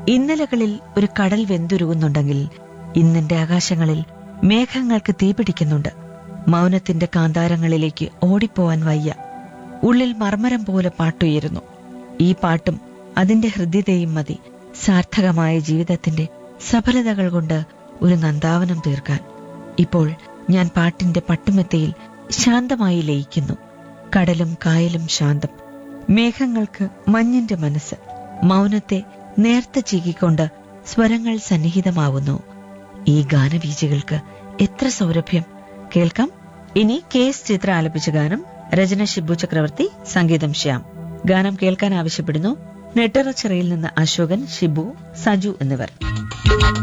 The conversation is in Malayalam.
ഇന്നലകളിൽ ഒരു കടൽ വെന്തുരുകുന്നുണ്ടെങ്കിൽ ഇന്നെന്റെ ആകാശങ്ങളിൽ മേഘങ്ങൾക്ക് തീപിടിക്കുന്നുണ്ട് മൗനത്തിന്റെ കാന്താരങ്ങളിലേക്ക് ഓടിപ്പോവാൻ വയ്യ ഉള്ളിൽ മർമരം പോലെ പാട്ടുയരുന്നു ഈ പാട്ടും അതിന്റെ ഹൃദ്യതയും മതി സാർത്ഥകമായ ജീവിതത്തിന്റെ സഫലതകൾ കൊണ്ട് ഒരു നന്ദാവനം തീർക്കാൻ ഇപ്പോൾ ഞാൻ പാട്ടിന്റെ പട്ടുമെത്തയിൽ ശാന്തമായി ലയിക്കുന്നു കടലും കായലും ശാന്തം മേഘങ്ങൾക്ക് മഞ്ഞിന്റെ മനസ്സ് മൗനത്തെ നേർത്ത ചീകിക്കൊണ്ട് സ്വരങ്ങൾ സന്നിഹിതമാവുന്നു ഈ ഗാനവീചികൾക്ക് എത്ര സൗരഭ്യം കേൾക്കാം ഇനി കെ എസ് ചിത്ര ആലപിച്ച ഗാനം രചന ഷിബു ചക്രവർത്തി സംഗീതം ശ്യാം ഗാനം കേൾക്കാൻ ആവശ്യപ്പെടുന്നു നെട്ടറച്ചിറയിൽ നിന്ന് അശോകൻ ഷിബു സജു എന്നിവർ